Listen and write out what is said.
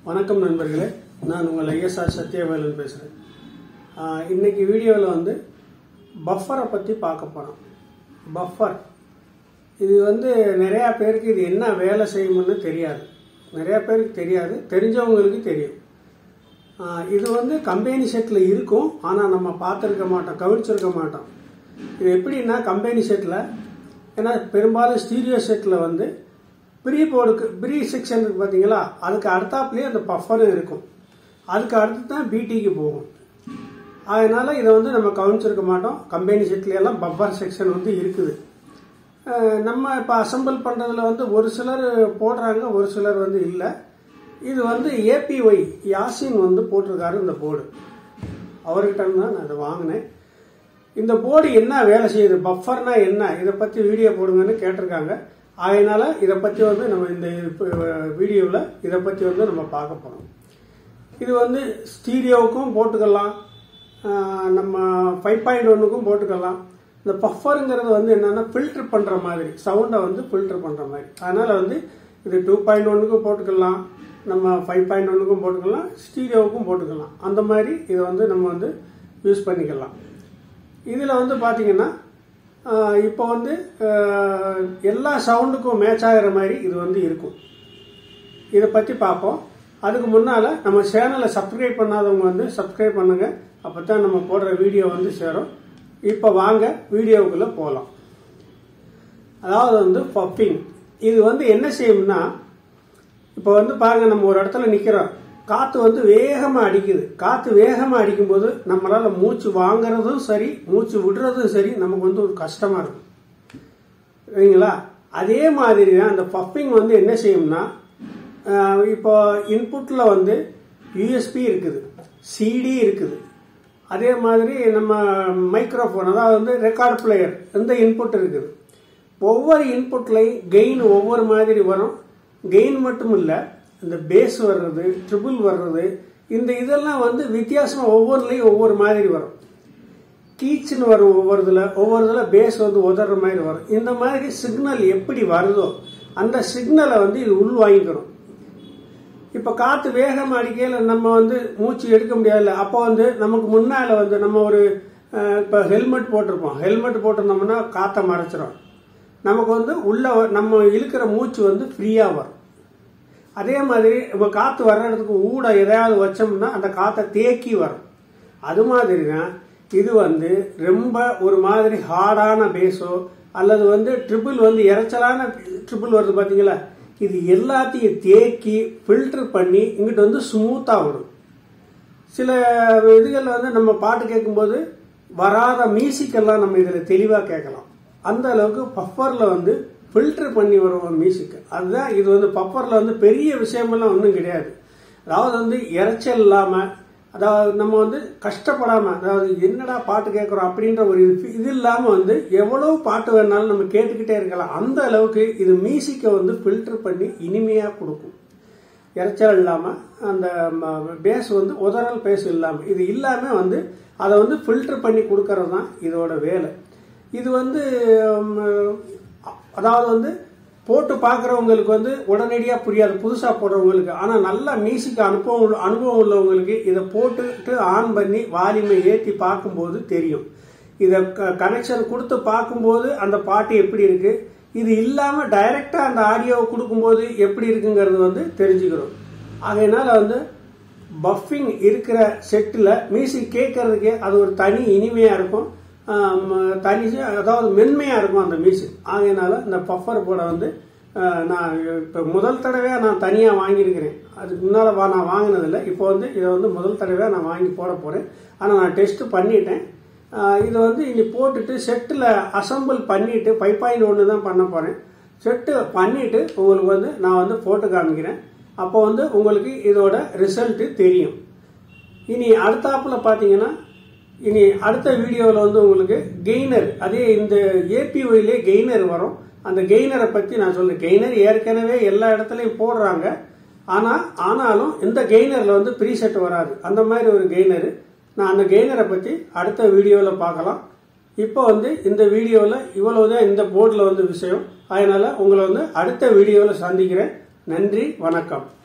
வணக்கம் நண்பர்களே நான் உங்கள் ஐஎஸ்ஆர் சத்யவேலன் பேசுகிறேன் இன்னைக்கு வீடியோவில் வந்து பஃபரை பற்றி பார்க்க போகிறோம் பஃபர் இது வந்து நிறையா பேருக்கு இது என்ன வேலை செய்யும்னு தெரியாது நிறையா பேருக்கு தெரியாது தெரிஞ்சவங்களுக்கு தெரியும் ஆஹ் இது வந்து கம்பெனி செட்டில் இருக்கும் ஆனால் நம்ம பார்த்துருக்க மாட்டோம் கவனிச்சிருக்க மாட்டோம் இது எப்படின்னா கம்பெனி செட்டில் ஏன்னா பெரும்பாலும் ஸ்டீரியோ செட்டில் வந்து ப்ரீ போர்டுக்கு ப்ரீ செக்ஷன் இருக்கு பார்த்தீங்களா அதுக்கு அடுத்தாப்புலேயே அந்த பஃபரும் இருக்கும் அதுக்கு அடுத்து தான் பிடிக்கு போகும் அதனால இதை வந்து நம்ம கவனிச்சிருக்க மாட்டோம் கம்பெனி செட்ல எல்லாம் பஃபர் செக்ஷன் வந்து இருக்குது அஹ் நம்ம இப்போ அசெம்பிள் பண்ணுறதுல வந்து ஒரு சிலர் போடுறாங்க ஒரு சிலர் வந்து இல்லை இது வந்து ஏபிஒய் யாசின் வந்து போட்டிருக்காரு இந்த போர்டு அவர்கிட்ட இருந்து தான் நான் இதை வாங்கினேன் இந்த போர்டு என்ன வேலை செய்யுது பஃபர்னா என்ன இதை பற்றி வீடியோ போடுங்கன்னு கேட்டிருக்காங்க அதனால இதை பற்றி வந்து நம்ம இந்த வீடியோவில் இதை பற்றி வந்து நம்ம பார்க்க போகிறோம் இது வந்து ஸ்டீரியோவுக்கும் போட்டுக்கலாம் ஆஹ் நம்ம ஃபைவ் பாயிண்ட் ஒன்றுக்கும் போட்டுக்கலாம் இந்த பஃபருங்கிறது வந்து என்னன்னா ஃபில்டர் பண்ணுற மாதிரி சவுண்டை வந்து ஃபில்டர் பண்ணுற மாதிரி அதனால் வந்து இது டூ பாயிண்ட் ஒன்றுக்கும் போட்டுக்கலாம் நம்ம ஃபைவ் பாயிண்ட் ஒன்றுக்கும் போட்டுக்கலாம் ஸ்டீரியோவுக்கும் போட்டுக்கலாம் அந்த மாதிரி இதை வந்து நம்ம வந்து யூஸ் பண்ணிக்கலாம் இதில் வந்து பார்த்தீங்கன்னா ஆஹ் இப்போ வந்து ஆஹ் எல்லா சவுண்டுக்கும் மேட்ச் ஆகிற மாதிரி இது வந்து இருக்கும் இதை பற்றி பார்ப்போம் அதுக்கு முன்னால் நம்ம சேனலை சப்ஸ்கிரைப் பண்ணாதவங்க வந்து சப்ஸ்கிரைப் பண்ணுங்க அப்போ தான் நம்ம போடுற வீடியோ வந்து சேரும் இப்போ வாங்க வீடியோவுக்குள்ளே போகலாம் அதாவது வந்து பப்பிங் இது வந்து என்ன செய்யும்னா இப்போ வந்து பாருங்க நம்ம ஒரு இடத்துல நிற்கிறோம் காற்று வந்து வேகமாக அடிக்குது காற்று வேகமாக அடிக்கும்போது நம்மளால் மூச்சு வாங்குறதும் சரி மூச்சு விடுறதும் சரி நமக்கு வந்து ஒரு கஷ்டமாக இருக்கும் சரிங்களா அதே மாதிரி தான் அந்த பஃபிங் வந்து என்ன செய்யும்னா ஆஹ் இப்போ இன்புட்டில் வந்து யூஎஸ்பி இருக்குது சிடி இருக்குது அதே மாதிரி நம்ம மைக்ரோஃபோன் அதாவது வந்து ரெக்கார்ட் பிளேயர் இந்த இன்புட் இருக்குது ஒவ்வொரு இன்புட்லையும் கெயின் ஒவ்வொரு மாதிரி வரும் கெயின் மட்டும் இல்லை இந்த பேஸ் வர்றது ட்ரிபிள் வர்றது இந்த இதெல்லாம் வந்து வித்தியாசமாக ஒவ்வொருலையும் ஒவ்வொரு மாதிரி வரும் கீச்சுன்னு வரும் ஒவ்வொருதுல ஒவ்வொருதுல பேஸ் வந்து உதற மாதிரி வரும் இந்த மாதிரி சிக்னல் எப்படி வருதோ அந்த சிக்னலை வந்து இது உள் வாங்கிக்கிறோம் இப்போ காற்று வேகமாக அடிக்கையில் நம்ம வந்து மூச்சு எடுக்க முடியாதுல்ல அப்போ வந்து நமக்கு முன்னால் வந்து நம்ம ஒரு இப்போ ஹெல்மெட் போட்டிருப்போம் ஹெல்மெட் போட்டிருந்தோம்னா காற்றை மறைச்சிரும் நமக்கு வந்து உள்ள வ- நம்ம இழுக்கிற மூச்சு வந்து ஃப்ரீயாக வரும் அதே மாதிரி இப்போ காற்று வர்ற இடத்துக்கு ஊட எதையாவது வச்சோம்னா அந்த காற்றை தேக்கி வரும் அது மாதிரி தான் இது வந்து ரொம்ப ஒரு மாதிரி ஹார்டான பேஸோ அல்லது வந்து ட்ரிபிள் வந்து இறைச்சலான ட்ரிபிள் வருது பார்த்தீங்களா இது எல்லாத்தையும் தேக்கி ஃபில்டர் பண்ணி இங்கிட்டு வந்து ஸ்மூத்தாக வரும் சில இதுகளில் வந்து நம்ம பாட்டு கேட்கும்போது வராத மியூசிக் எல்லாம் நம்ம இதில் தெளிவாக கேட்கலாம் அந்த அளவுக்கு பஃபரில் வந்து ஃபில்டர் பண்ணி வரும் மியூசிக் அதுதான் இது வந்து பஃபரில் வந்து பெரிய விஷயமெல்லாம் ஒன்றும் கிடையாது அதாவது வந்து இறைச்சல் இல்லாமல் அதாவது நம்ம வந்து கஷ்டப்படாமல் அதாவது என்னடா பாட்டு கேட்குறோம் அப்படின்ற ஒரு இது இது இல்லாமல் வந்து எவ்வளவு பாட்டு வேணாலும் நம்ம கேட்டுக்கிட்டே இருக்கலாம் அந்த அளவுக்கு இது மியூசிக்கை வந்து ஃபில்டர் பண்ணி இனிமையாக கொடுக்கும் இறைச்சல் இல்லாமல் அந்த பேஸ் வந்து உதறல் பேஸ் இல்லாமல் இது இல்லாமல் வந்து அதை வந்து ஃபில்டர் பண்ணி கொடுக்கறது தான் இதோட வேலை இது வந்து ம், அதாவது வந்து போட்டு பார்க்குறவங்களுக்கு வந்து உடனடியாக புரியாது புதுசாக போடுறவங்களுக்கு ஆனால் நல்ல மியூசிக் அனுபவம் உள்ள- அனுபவம் உள்ளவங்களுக்கு இதை போட்டுட்டு ஆன் பண்ணி வால்யூமை ஏற்றி பார்க்கும்போது தெரியும் இதை கனெக்ஷன் கொடுத்து பார்க்கும்போது அந்த பாட்டு எப்படி இருக்கு இது இல்லாமல் டைரெக்டாக அந்த ஆடியோவை கொடுக்கும்போது எப்படி இருக்குங்கிறது வந்து தெரிஞ்சுக்கிறோம் அதனால வந்து பஃபிங் இருக்கிற செட்டில் மியூசிக் கேட்கறதுக்கே அது ஒரு தனி இனிமையாக இருக்கும் ஆம், தனி அதாவது மென்மையாக இருக்கும் அந்த மியூசிக் ஆகையினால இந்த பஃபர் போட வந்து ஆஹ், நான் இப்போ முதல் தடவையாக நான் தனியாக வாங்கியிருக்கிறேன் அதுக்கு முன்னால் வா நான் வாங்கினதில்லை இப்போ வந்து இதை வந்து முதல் தடவையாக நான் வாங்கி போட போகிறேன் ஆனால் நான் டெஸ்ட் பண்ணிட்டேன் ஆஹ், இதை வந்து இனி போட்டுட்டு செட்டில் அசம்பிள் பண்ணிட்டு ஃபைவ் பாயிண்ட் ஒன்று தான் பண்ண போகிறேன் செட்டு பண்ணிட்டு உங்களுக்கு வந்து நான் வந்து போட்டு காமிக்கிறேன் அப்போ வந்து உங்களுக்கு இதோட ரிசல்ட்டு தெரியும் இனி அடுத்தாப்புல பார்த்தீங்கன்னா இனி அடுத்த வீடியோவில் வந்து உங்களுக்கு கெய்னர் அதே இந்த ஏபிஒயிலே கெய்னர் வரும் அந்த கெய்னரை பற்றி நான் சொல்றேன் கெய்னர் ஏற்கனவே எல்லா இடத்துலையும் போடுறாங்க ஆனால் ஆனாலும் இந்த கெய்னரில் வந்து ப்ரீசெட் வராது அந்த மாதிரி ஒரு கெய்னரு நான் அந்த கெய்னரை பற்றி அடுத்த வீடியோவில் பார்க்கலாம் இப்போ வந்து இந்த வீடியோவில் இவ்வளவுதான் இந்த போர்டில் வந்து விஷயம் அதனால உங்களை வந்து அடுத்த வீடியோவில் சந்திக்கிறேன் நன்றி வணக்கம்